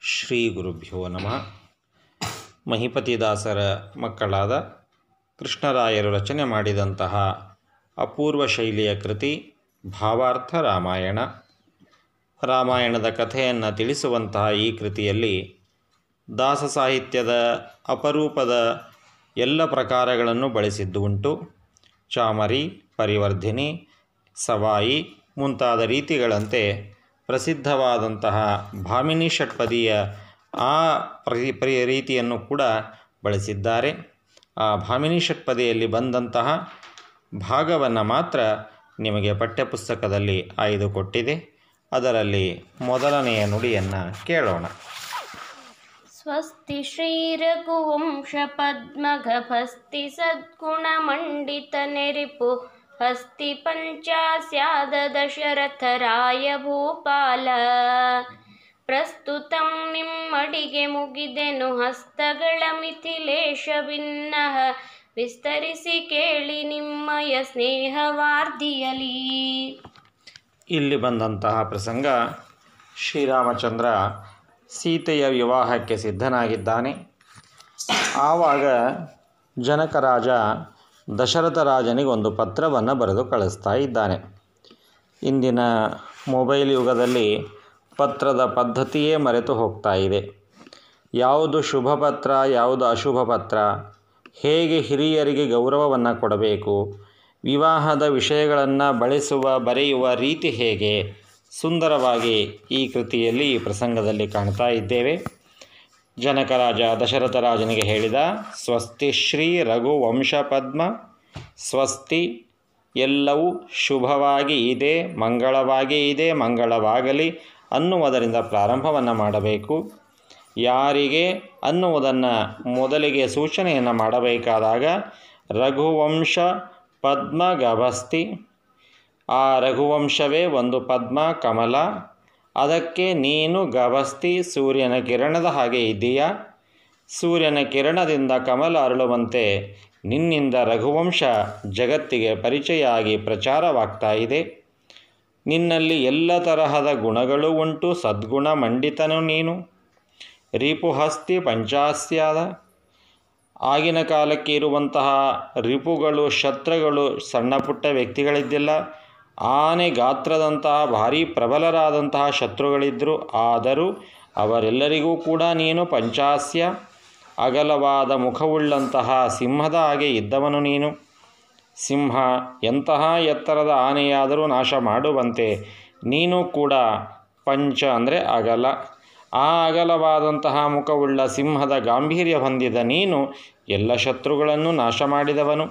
ಶ್ರೀ ಗುರುಭ್ಯೋ ನಮಃ ಮಹಿಪತಿದಾಸರ ಮಕ್ಕಳಾದ ಕೃಷ್ಣರಾಯರು ರಚನೆ ಮಾಡಿದಂತಹ ಅಪೂರ್ವ ಶೈಲಿಯ ಕೃತಿ ಭಾವಾರ್ಥ ರಾಮಾಯಣ ರಾಮಾಯಣದ ಕಥೆಯನ್ನು ತಿಳಿಸುವಂತಹ ಈ ಕೃತಿಯಲ್ಲಿ ದಾಸ ಸಾಹಿತ್ಯದ ಅಪರೂಪದ ಎಲ್ಲ ಪ್ರಕಾರಗಳನ್ನು ಬಳಸಿದ್ದು ಉಂಟು ಚಾಮರಿ ಪರಿವರ್ಧಿನಿ ಸವಾಯಿ ಮುಂತಾದ ರೀತಿಗಳಂತೆ ಪ್ರಸಿದ್ಧವಾದಂತಹ ಭಾಮಿನಿ ಷಟ್ಪದಿಯ ಆ ಪ್ರಿ ಪ್ರಿ ರೀತಿಯನ್ನು ಕೂಡ ಬಳಸಿದ್ದಾರೆ ಆ ಭಾಮಿನಿ ಷಟ್ಪದಿಯಲ್ಲಿ ಬಂದಂತಹ ಭಾಗವನ್ನು ಮಾತ್ರ ನಿಮಗೆ ಪಠ್ಯಪುಸ್ತಕದಲ್ಲಿ ಆಯ್ದುಕೊಟ್ಟಿದೆ ಅದರಲ್ಲಿ ಮೊದಲನೆಯ ನುಡಿಯನ್ನು ಕೇಳೋಣ स्वस्ति श्रीरघुवंशपद्मघभस्ति सद्गुणमण्डितनिरिपु हस्ति पञ्चास्याद दशरथराय भूपाल ಪ್ರಸ್ತುತಂ ನಿಮ್ಮಡಿಗೆ ಮುಗಿದೆನು ಹಸ್ತಗಳ ಮಿಥಿಲೇಶ ಭಿನ್ನಃ ವಿಸ್ತರಿಸಿ ಕೇಳಿ ನಿಮ್ಮಯ ಸ್ನೇಹವಾರ್ಧಿಯಲಿ ಇಲ್ಲಿ ಬಂದಂತಹ ಪ್ರಸಂಗ ಶ್ರೀರಾಮಚಂದ್ರ ಸೀತೆಯ ವಿವಾಹಕ್ಕೆ ಸಿದ್ಧನಾಗಿದ್ದಾನೆ ಆವಾಗ ಜನಕರಾಜ ದಶರಥ ರಾಜನಿಗೆ ಒಂದು ಪತ್ರವನ್ನು ಬರೆದು ಕಳಿಸ್ತಾ ಇದ್ದಾನೆ ಇಂದಿನ ಮೊಬೈಲ್ ಯುಗದಲ್ಲಿ ಪತ್ರದ ಪದ್ಧತಿಯೇ ಮರೆತು ಹೋಗ್ತಾ ಇದೆ ಯಾವುದು ಶುಭ ಪತ್ರ ಯಾವುದು ಅಶುಭ ಪತ್ರ ಹೇಗೆ ಹಿರಿಯರಿಗೆ ಗೌರವವನ್ನು ಕೊಡಬೇಕು ವಿವಾಹದ ವಿಷಯಗಳನ್ನು ಬಳಸುವ ಬರೆಯುವ ರೀತಿ ಹೇಗೆ ಸುಂದರವಾಗಿ ಈ ಕೃತಿಯಲ್ಲಿ ಈ ಪ್ರಸಂಗದಲ್ಲಿ ಕಾಣ್ತಾ ಇದ್ದೇವೆ ಜನಕರಾಜ ದಶರಥ ರಾಜನಿಗೆ ಹೇಳಿದ ಸ್ವಸ್ತಿ ಶ್ರೀ ರಘು ವಂಶ ಪದ್ಮ ಸ್ವಸ್ತಿ ಎಲ್ಲವೂ ಶುಭವಾಗಿ ಇದೆ ಮಂಗಳವಾಗಿ ಇದೆ ಮಂಗಳವಾಗಲಿ ಅನ್ನುವುದರಿಂದ ಪ್ರಾರಂಭವನ್ನು ಮಾಡಬೇಕು ಯಾರಿಗೆ ಅನ್ನುವುದನ್ನು ಮೊದಲಿಗೆ ಸೂಚನೆಯನ್ನು ಮಾಡಬೇಕಾದಾಗ ರಘುವಂಶ ಪದ್ಮ ಗಭಸ್ತಿ ಆ ರಘುವಂಶವೇ ಒಂದು ಪದ್ಮ ಕಮಲ ಅದಕ್ಕೆ ನೀನು ಗಭಸ್ತಿ ಸೂರ್ಯನ ಕಿರಣದ ಹಾಗೆ ಇದೆಯಾ ಸೂರ್ಯನ ಕಿರಣದಿಂದ ಕಮಲ ಅರಳುವಂತೆ ನಿನ್ನಿಂದ ರಘುವಂಶ ಜಗತ್ತಿಗೆ ಪರಿಚಯ ಆಗಿ ಪ್ರಚಾರವಾಗ್ತಾ ಇದೆ ನಿನ್ನಲ್ಲಿ ಎಲ್ಲ ತರಹದ ಗುಣಗಳು ಉಂಟು ಸದ್ಗುಣ ಮಂಡಿತನು ನೀನು ರಿಪುಹಸ್ತಿ ಪಂಚಾಸ್ಯಾದ ಆಗಿನ ಕಾಲಕ್ಕೆ ಇರುವಂತಹ ರಿಪುಗಳು ಶತ್ರುಗಳು ಸಣ್ಣ ಪುಟ್ಟ ವ್ಯಕ್ತಿಗಳಿದ್ದಿಲ್ಲ ಆನೆ ಗಾತ್ರದಂತಹ ಭಾರಿ ಪ್ರಬಲರಾದಂತಹ ಶತ್ರುಗಳಿದ್ದರು ಆದರೂ ಅವರೆಲ್ಲರಿಗೂ ಕೂಡ ನೀನು ಪಂಚಾಸ್ಯ ಅಗಲವಾದ ಮುಖವುಳ್ಳಂತಹ ಸಿಂಹದ ಹಾಗೆ ಇದ್ದವನು ನೀನು ಸಿಂಹ ಎಂತಹ ಎತ್ತರದ ಆನೆಯಾದರೂ ನಾಶ ಮಾಡುವಂತೆ ನೀನು ಕೂಡ ಪಂಚ ಅಂದರೆ ಅಗಲ ಆ ಅಗಲವಾದಂತಹ ಮುಖವುಳ್ಳ ಸಿಂಹದ ಗಾಂಭೀರ್ಯ ಹೊಂದಿದ ನೀನು ಎಲ್ಲ ಶತ್ರುಗಳನ್ನು ನಾಶ ಮಾಡಿದವನು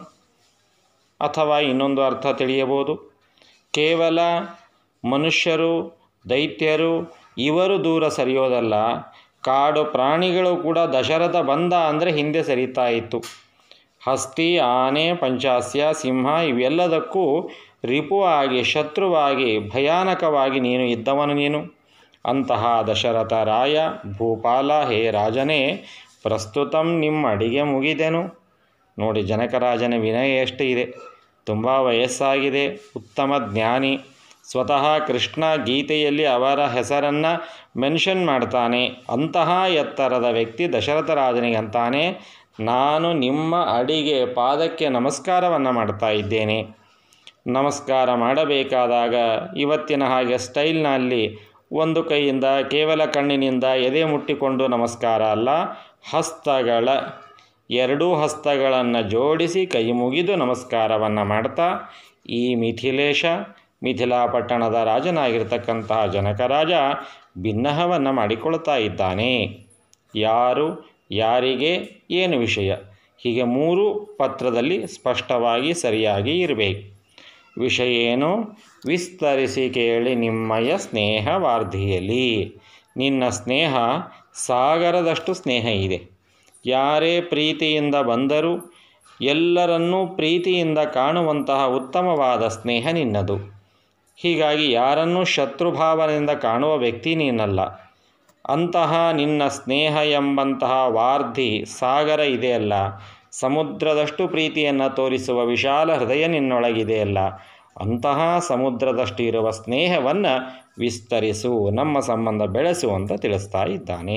ಅಥವಾ ಇನ್ನೊಂದು ಅರ್ಥ ತಿಳಿಯಬಹುದು ಕೇವಲ ಮನುಷ್ಯರು ದೈತ್ಯರು ಇವರು ದೂರ ಸರಿಯೋದಲ್ಲ ಕಾಡು ಪ್ರಾಣಿಗಳು ಕೂಡ ದಶರಥ ಬಂದ ಅಂದರೆ ಹಿಂದೆ ಸರಿತಾ ಇತ್ತು ಹಸ್ತಿ ಆನೆ ಪಂಚಾಸ್ಯ ಸಿಂಹ ಇವೆಲ್ಲದಕ್ಕೂ ರಿಪುವಾಗಿ ಶತ್ರುವಾಗಿ ಭಯಾನಕವಾಗಿ ನೀನು ಇದ್ದವನು ನೀನು ಅಂತಹ ದಶರಥ ರಾಯ ಭೂಪಾಲ ಹೇ ರಾಜನೇ ಪ್ರಸ್ತುತಂ ನಿಮ್ಮ ಅಡಿಗೆ ಮುಗಿದೆನು ನೋಡಿ ಜನಕರಾಜನ ವಿನಯ ಎಷ್ಟು ಇದೆ ತುಂಬ ವಯಸ್ಸಾಗಿದೆ ಉತ್ತಮ ಜ್ಞಾನಿ ಸ್ವತಃ ಕೃಷ್ಣ ಗೀತೆಯಲ್ಲಿ ಅವರ ಹೆಸರನ್ನು ಮೆನ್ಷನ್ ಮಾಡ್ತಾನೆ ಅಂತಹ ಎತ್ತರದ ವ್ಯಕ್ತಿ ದಶರಥ ರಾಜನಿಗೆ ಅಂತಾನೆ ನಾನು ನಿಮ್ಮ ಅಡಿಗೆ ಪಾದಕ್ಕೆ ನಮಸ್ಕಾರವನ್ನು ಮಾಡ್ತಾ ಇದ್ದೇನೆ ನಮಸ್ಕಾರ ಮಾಡಬೇಕಾದಾಗ ಇವತ್ತಿನ ಹಾಗೆ ಸ್ಟೈಲ್ನಲ್ಲಿ ಒಂದು ಕೈಯಿಂದ ಕೇವಲ ಕಣ್ಣಿನಿಂದ ಎದೆ ಮುಟ್ಟಿಕೊಂಡು ನಮಸ್ಕಾರ ಅಲ್ಲ ಹಸ್ತಗಳ ಎರಡೂ ಹಸ್ತಗಳನ್ನು ಜೋಡಿಸಿ ಕೈ ಮುಗಿದು ನಮಸ್ಕಾರವನ್ನು ಮಾಡ್ತಾ ಈ ಮಿಥಿಲೇಶ ಮಿಥಿಲಾ ಪಟ್ಟಣದ ರಾಜನಾಗಿರ್ತಕ್ಕಂತಹ ಜನಕರಾಜ ಭಿನ್ನಹವನ್ನು ಮಾಡಿಕೊಳ್ತಾ ಇದ್ದಾನೆ ಯಾರು ಯಾರಿಗೆ ಏನು ವಿಷಯ ಹೀಗೆ ಮೂರು ಪತ್ರದಲ್ಲಿ ಸ್ಪಷ್ಟವಾಗಿ ಸರಿಯಾಗಿ ಇರಬೇಕು ವಿಷಯ ಏನು ವಿಸ್ತರಿಸಿ ಕೇಳಿ ನಿಮ್ಮಯ ಸ್ನೇಹವಾರ್ಧಿಯಲಿ ನಿನ್ನ ಸ್ನೇಹ ಸಾಗರದಷ್ಟು ಸ್ನೇಹ ಇದೆ ಯಾರೇ ಪ್ರೀತಿಯಿಂದ ಬಂದರೂ ಎಲ್ಲರನ್ನೂ ಪ್ರೀತಿಯಿಂದ ಕಾಣುವಂತಹ ಉತ್ತಮವಾದ ಸ್ನೇಹ ನಿನ್ನದು ಹೀಗಾಗಿ ಯಾರನ್ನೂ ಶತ್ರುಭಾವನೆಯಿಂದ ಕಾಣುವ ವ್ಯಕ್ತಿ ನೀನಲ್ಲ ಅಂತಹ ನಿನ್ನ ಸ್ನೇಹ ಎಂಬಂತಹ ವಾರ್ಧಿ ಸಾಗರ ಇದೆಯಲ್ಲ ಸಮುದ್ರದಷ್ಟು ಪ್ರೀತಿಯನ್ನು ತೋರಿಸುವ ವಿಶಾಲ ಹೃದಯ ನಿನ್ನೊಳಗಿದೆಯಲ್ಲ ಅಂತಹ ಸಮುದ್ರದಷ್ಟು ಇರುವ ಸ್ನೇಹವನ್ನು ವಿಸ್ತರಿಸು ನಮ್ಮ ಸಂಬಂಧ ಬೆಳೆಸು ಅಂತ ತಿಳಿಸ್ತಾ ಇದ್ದಾನೆ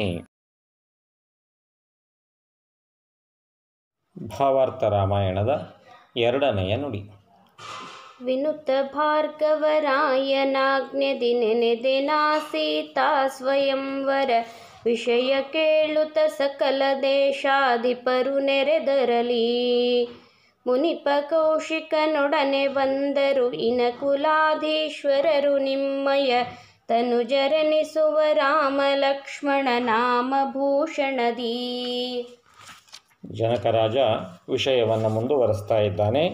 ಭಾವಾರ್ಥ ರಾಮಾಯಣದ ಎರಡನೆಯ ನುಡಿ ವಿನುತ ಭಾರ್ಗವರಾಯನಾಜ್ಞೆದಿ ನೆನೆದೆನಾ ಸೀತಾ ಸ್ವಯಂವರ ವಿಷಯ ಕೇಳುತ್ತ ಸಕಲ ದೇಶಾಧಿಪರು ನೆರೆದರಲಿ ಮುನಿಪ ಕೌಶಿಕನೊಡನೆ ಬಂದರು ಇನಕುಲಾಧೀಶ್ವರರು ನಿಮ್ಮಯ ತನುಜರನಿಸುವ ರಾಮ ಲಕ್ಷ್ಮಣ ನಾಮಭೂಷಣದಿ ಜನಕರಾಜ ವಿಷಯವನ್ನು ಮುಂದುವರಿಸ್ತಾ ಇದ್ದಾನೆ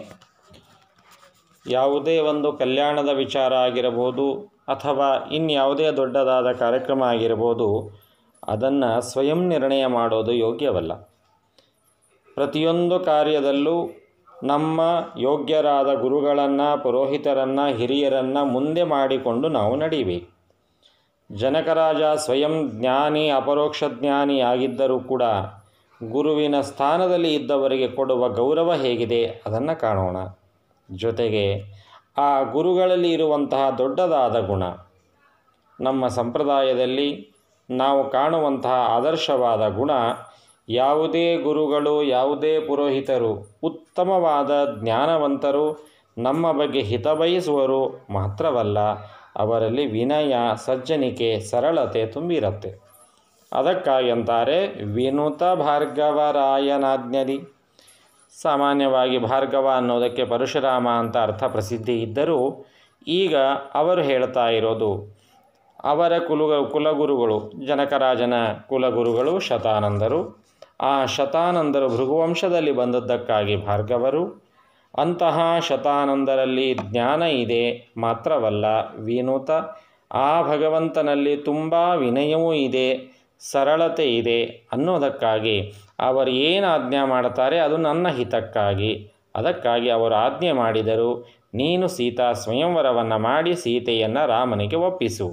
ಯಾವುದೇ ಒಂದು ಕಲ್ಯಾಣದ ವಿಚಾರ ಆಗಿರಬಹುದು ಅಥವಾ ಇನ್ಯಾವುದೇ ದೊಡ್ಡದಾದ ಕಾರ್ಯಕ್ರಮ ಆಗಿರ್ಬೋದು ಅದನ್ನು ಸ್ವಯಂ ನಿರ್ಣಯ ಮಾಡೋದು ಯೋಗ್ಯವಲ್ಲ ಪ್ರತಿಯೊಂದು ಕಾರ್ಯದಲ್ಲೂ ನಮ್ಮ ಯೋಗ್ಯರಾದ ಗುರುಗಳನ್ನು ಪುರೋಹಿತರನ್ನು ಹಿರಿಯರನ್ನು ಮುಂದೆ ಮಾಡಿಕೊಂಡು ನಾವು ನಡೀಬೇಕು ಜನಕರಾಜ ಸ್ವಯಂ ಜ್ಞಾನಿ ಅಪರೋಕ್ಷ ಜ್ಞಾನಿ ಆಗಿದ್ದರೂ ಕೂಡ ಗುರುವಿನ ಸ್ಥಾನದಲ್ಲಿ ಇದ್ದವರಿಗೆ ಕೊಡುವ ಗೌರವ ಹೇಗಿದೆ ಅದನ್ನು ಕಾಣೋಣ ಜೊತೆಗೆ ಆ ಗುರುಗಳಲ್ಲಿ ಇರುವಂತಹ ದೊಡ್ಡದಾದ ಗುಣ ನಮ್ಮ ಸಂಪ್ರದಾಯದಲ್ಲಿ ನಾವು ಕಾಣುವಂತಹ ಆದರ್ಶವಾದ ಗುಣ ಯಾವುದೇ ಗುರುಗಳು ಯಾವುದೇ ಪುರೋಹಿತರು ಉತ್ತಮವಾದ ಜ್ಞಾನವಂತರು ನಮ್ಮ ಬಗ್ಗೆ ಹಿತ ಬಯಸುವರು ಮಾತ್ರವಲ್ಲ ಅವರಲ್ಲಿ ವಿನಯ ಸಜ್ಜನಿಕೆ ಸರಳತೆ ತುಂಬಿರುತ್ತೆ ಅದಕ್ಕಾಗಿ ಅಂತಾರೆ ವಿನುತ ಭಾರ್ಗವರಾಯನಾಜ್ಞದಿ ಸಾಮಾನ್ಯವಾಗಿ ಭಾರ್ಗವ ಅನ್ನೋದಕ್ಕೆ ಪರಶುರಾಮ ಅಂತ ಅರ್ಥ ಪ್ರಸಿದ್ಧಿ ಇದ್ದರೂ ಈಗ ಅವರು ಹೇಳ್ತಾ ಇರೋದು ಅವರ ಕುಲ ಕುಲಗುರುಗಳು ಜನಕರಾಜನ ಕುಲಗುರುಗಳು ಶತಾನಂದರು ಆ ಶತಾನಂದರು ಭೃಗುವಂಶದಲ್ಲಿ ಬಂದದ್ದಕ್ಕಾಗಿ ಭಾರ್ಗವರು ಅಂತಹ ಶತಾನಂದರಲ್ಲಿ ಜ್ಞಾನ ಇದೆ ಮಾತ್ರವಲ್ಲ ವಿನೂತ ಆ ಭಗವಂತನಲ್ಲಿ ತುಂಬ ವಿನಯವೂ ಇದೆ ಸರಳತೆ ಇದೆ ಅನ್ನೋದಕ್ಕಾಗಿ ಅವರು ಏನು ಆಜ್ಞೆ ಮಾಡ್ತಾರೆ ಅದು ನನ್ನ ಹಿತಕ್ಕಾಗಿ ಅದಕ್ಕಾಗಿ ಅವರು ಆಜ್ಞೆ ಮಾಡಿದರು ನೀನು ಸೀತಾ ಸ್ವಯಂವರವನ್ನು ಮಾಡಿ ಸೀತೆಯನ್ನು ರಾಮನಿಗೆ ಒಪ್ಪಿಸು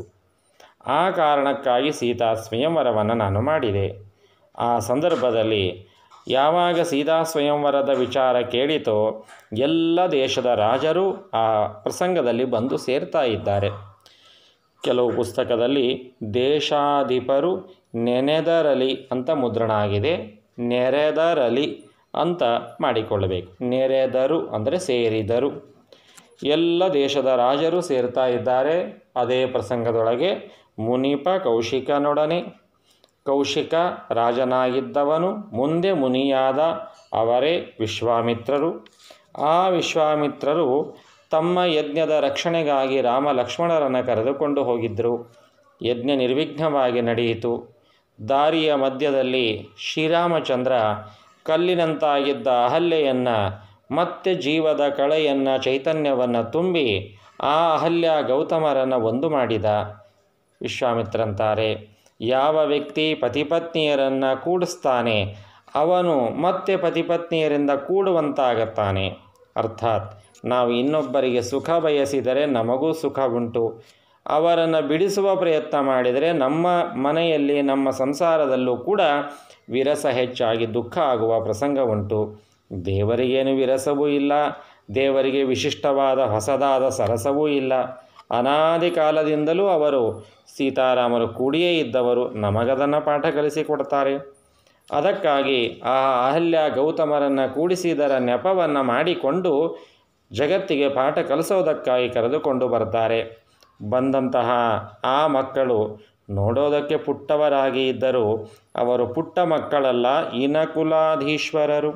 ಆ ಕಾರಣಕ್ಕಾಗಿ ಸೀತಾ ಸ್ವಯಂವರವನ್ನು ನಾನು ಮಾಡಿದೆ ಆ ಸಂದರ್ಭದಲ್ಲಿ ಯಾವಾಗ ಸೀತಾ ಸ್ವಯಂವರದ ವಿಚಾರ ಕೇಳಿತೋ ಎಲ್ಲ ದೇಶದ ರಾಜರು ಆ ಪ್ರಸಂಗದಲ್ಲಿ ಬಂದು ಸೇರ್ತಾ ಇದ್ದಾರೆ ಕೆಲವು ಪುಸ್ತಕದಲ್ಲಿ ದೇಶಾಧಿಪರು ನೆನೆದರಲಿ ಅಂತ ಮುದ್ರಣ ಆಗಿದೆ ನೆರೆದರಲಿ ಅಂತ ಮಾಡಿಕೊಳ್ಳಬೇಕು ನೆರೆದರು ಅಂದರೆ ಸೇರಿದರು ಎಲ್ಲ ದೇಶದ ರಾಜರು ಸೇರ್ತಾ ಇದ್ದಾರೆ ಅದೇ ಪ್ರಸಂಗದೊಳಗೆ ಮುನಿಪ ಕೌಶಿಕನೊಡನೆ ಕೌಶಿಕ ರಾಜನಾಗಿದ್ದವನು ಮುಂದೆ ಮುನಿಯಾದ ಅವರೇ ವಿಶ್ವಾಮಿತ್ರರು ಆ ವಿಶ್ವಾಮಿತ್ರರು ತಮ್ಮ ಯಜ್ಞದ ರಕ್ಷಣೆಗಾಗಿ ರಾಮ ಲಕ್ಷ್ಮಣರನ್ನು ಕರೆದುಕೊಂಡು ಹೋಗಿದ್ದರು ಯಜ್ಞ ನಿರ್ವಿಘ್ನವಾಗಿ ನಡೆಯಿತು ದಾರಿಯ ಮಧ್ಯದಲ್ಲಿ ಶ್ರೀರಾಮಚಂದ್ರ ಕಲ್ಲಿನಂತಾಗಿದ್ದ ಅಹಲ್ಯೆಯನ್ನು ಮತ್ತೆ ಜೀವದ ಕಳೆಯನ್ನು ಚೈತನ್ಯವನ್ನು ತುಂಬಿ ಆ ಅಹಲ್ಯ ಗೌತಮರನ್ನು ಒಂದು ಮಾಡಿದ ವಿಶ್ವಾಮಿತ್ರಂತಾರೆ ಯಾವ ವ್ಯಕ್ತಿ ಪತಿಪತ್ನಿಯರನ್ನು ಕೂಡಿಸ್ತಾನೆ ಅವನು ಮತ್ತೆ ಪತಿಪತ್ನಿಯರಿಂದ ಕೂಡುವಂತಾಗತ್ತಾನೆ ಅರ್ಥಾತ್ ನಾವು ಇನ್ನೊಬ್ಬರಿಗೆ ಸುಖ ಬಯಸಿದರೆ ನಮಗೂ ಸುಖ ಉಂಟು ಅವರನ್ನು ಬಿಡಿಸುವ ಪ್ರಯತ್ನ ಮಾಡಿದರೆ ನಮ್ಮ ಮನೆಯಲ್ಲಿ ನಮ್ಮ ಸಂಸಾರದಲ್ಲೂ ಕೂಡ ವಿರಸ ಹೆಚ್ಚಾಗಿ ದುಃಖ ಆಗುವ ಪ್ರಸಂಗ ಉಂಟು ದೇವರಿಗೇನು ವಿರಸವೂ ಇಲ್ಲ ದೇವರಿಗೆ ವಿಶಿಷ್ಟವಾದ ಹೊಸದಾದ ಸರಸವೂ ಇಲ್ಲ ಅನಾದಿ ಕಾಲದಿಂದಲೂ ಅವರು ಸೀತಾರಾಮರು ಕೂಡಿಯೇ ಇದ್ದವರು ನಮಗದನ್ನು ಪಾಠ ಕಲಿಸಿಕೊಡ್ತಾರೆ ಅದಕ್ಕಾಗಿ ಆ ಅಹಲ್ಯ ಗೌತಮರನ್ನು ಕೂಡಿಸಿದರ ನೆಪವನ್ನು ಮಾಡಿಕೊಂಡು ಜಗತ್ತಿಗೆ ಪಾಠ ಕಲಿಸೋದಕ್ಕಾಗಿ ಕರೆದುಕೊಂಡು ಬರ್ತಾರೆ ಬಂದಂತಹ ಆ ಮಕ್ಕಳು ನೋಡೋದಕ್ಕೆ ಪುಟ್ಟವರಾಗಿ ಇದ್ದರೂ ಅವರು ಪುಟ್ಟ ಮಕ್ಕಳಲ್ಲ ಇನಕುಲಾಧೀಶ್ವರರು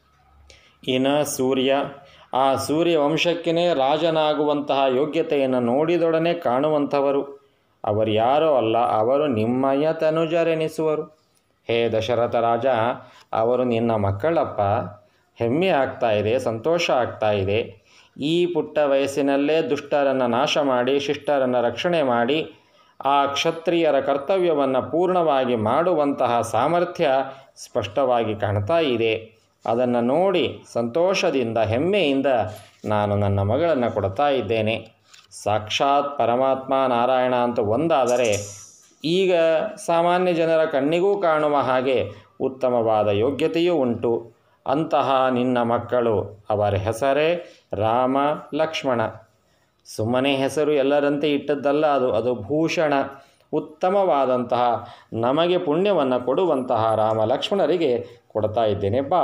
ಇನ ಸೂರ್ಯ ಆ ಸೂರ್ಯ ವಂಶಕ್ಕೇ ರಾಜನಾಗುವಂತಹ ಯೋಗ್ಯತೆಯನ್ನು ನೋಡಿದೊಡನೆ ಕಾಣುವಂಥವರು ಅವರು ಯಾರೋ ಅಲ್ಲ ಅವರು ನಿಮ್ಮಯ ತನುಜರೆನಿಸುವರು ಹೇ ದಶರಥ ರಾಜ ಅವರು ನಿನ್ನ ಮಕ್ಕಳಪ್ಪ ಹೆಮ್ಮೆ ಆಗ್ತಾ ಇದೆ ಸಂತೋಷ ಆಗ್ತಾ ಇದೆ ಈ ಪುಟ್ಟ ವಯಸ್ಸಿನಲ್ಲೇ ದುಷ್ಟರನ್ನು ನಾಶ ಮಾಡಿ ಶಿಷ್ಟರನ್ನು ರಕ್ಷಣೆ ಮಾಡಿ ಆ ಕ್ಷತ್ರಿಯರ ಕರ್ತವ್ಯವನ್ನು ಪೂರ್ಣವಾಗಿ ಮಾಡುವಂತಹ ಸಾಮರ್ಥ್ಯ ಸ್ಪಷ್ಟವಾಗಿ ಕಾಣ್ತಾ ಇದೆ ಅದನ್ನು ನೋಡಿ ಸಂತೋಷದಿಂದ ಹೆಮ್ಮೆಯಿಂದ ನಾನು ನನ್ನ ಮಗಳನ್ನು ಕೊಡ್ತಾ ಇದ್ದೇನೆ ಸಾಕ್ಷಾತ್ ಪರಮಾತ್ಮ ನಾರಾಯಣ ಅಂತ ಒಂದಾದರೆ ಈಗ ಸಾಮಾನ್ಯ ಜನರ ಕಣ್ಣಿಗೂ ಕಾಣುವ ಹಾಗೆ ಉತ್ತಮವಾದ ಯೋಗ್ಯತೆಯೂ ಉಂಟು ಅಂತಹ ನಿನ್ನ ಮಕ್ಕಳು ಅವರ ಹೆಸರೇ ರಾಮ ಲಕ್ಷ್ಮಣ ಸುಮ್ಮನೆ ಹೆಸರು ಎಲ್ಲರಂತೆ ಇಟ್ಟದ್ದಲ್ಲ ಅದು ಅದು ಭೂಷಣ ಉತ್ತಮವಾದಂತಹ ನಮಗೆ ಪುಣ್ಯವನ್ನು ಕೊಡುವಂತಹ ರಾಮ ಲಕ್ಷ್ಮಣರಿಗೆ ಕೊಡ್ತಾ ಇದ್ದೇನೆ ಬಾ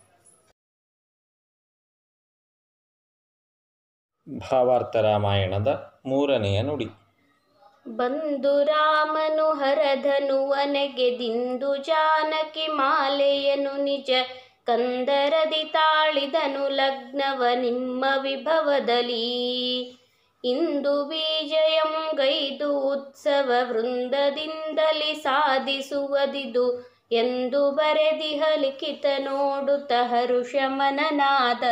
ಭಾವಾರ್ಥ ರಾಮಾಯಣದ ಮೂರನೆಯ ನುಡಿ ಬಂದು ರಾಮನು ಹರಧನುವನೆಗೆ ದಿಂದು ಜಾನಕಿ ಮಾಲೆಯನು ನಿಜ ಕಂದರದಿ ತಾಳಿದನು ಲಗ್ನವ ನಿಮ್ಮ ವಿಭವದಲ್ಲಿ ಇಂದು ವಿಜಯಂ ಗೈದು ಉತ್ಸವ ವೃಂದದಿಂದಲಿ ಸಾಧಿಸುವದಿದು ಎಂದು ಬರೆದಿಹ ಲಿಖಿತ ನೋಡುತ್ತ ಹರುಷಮನನಾದ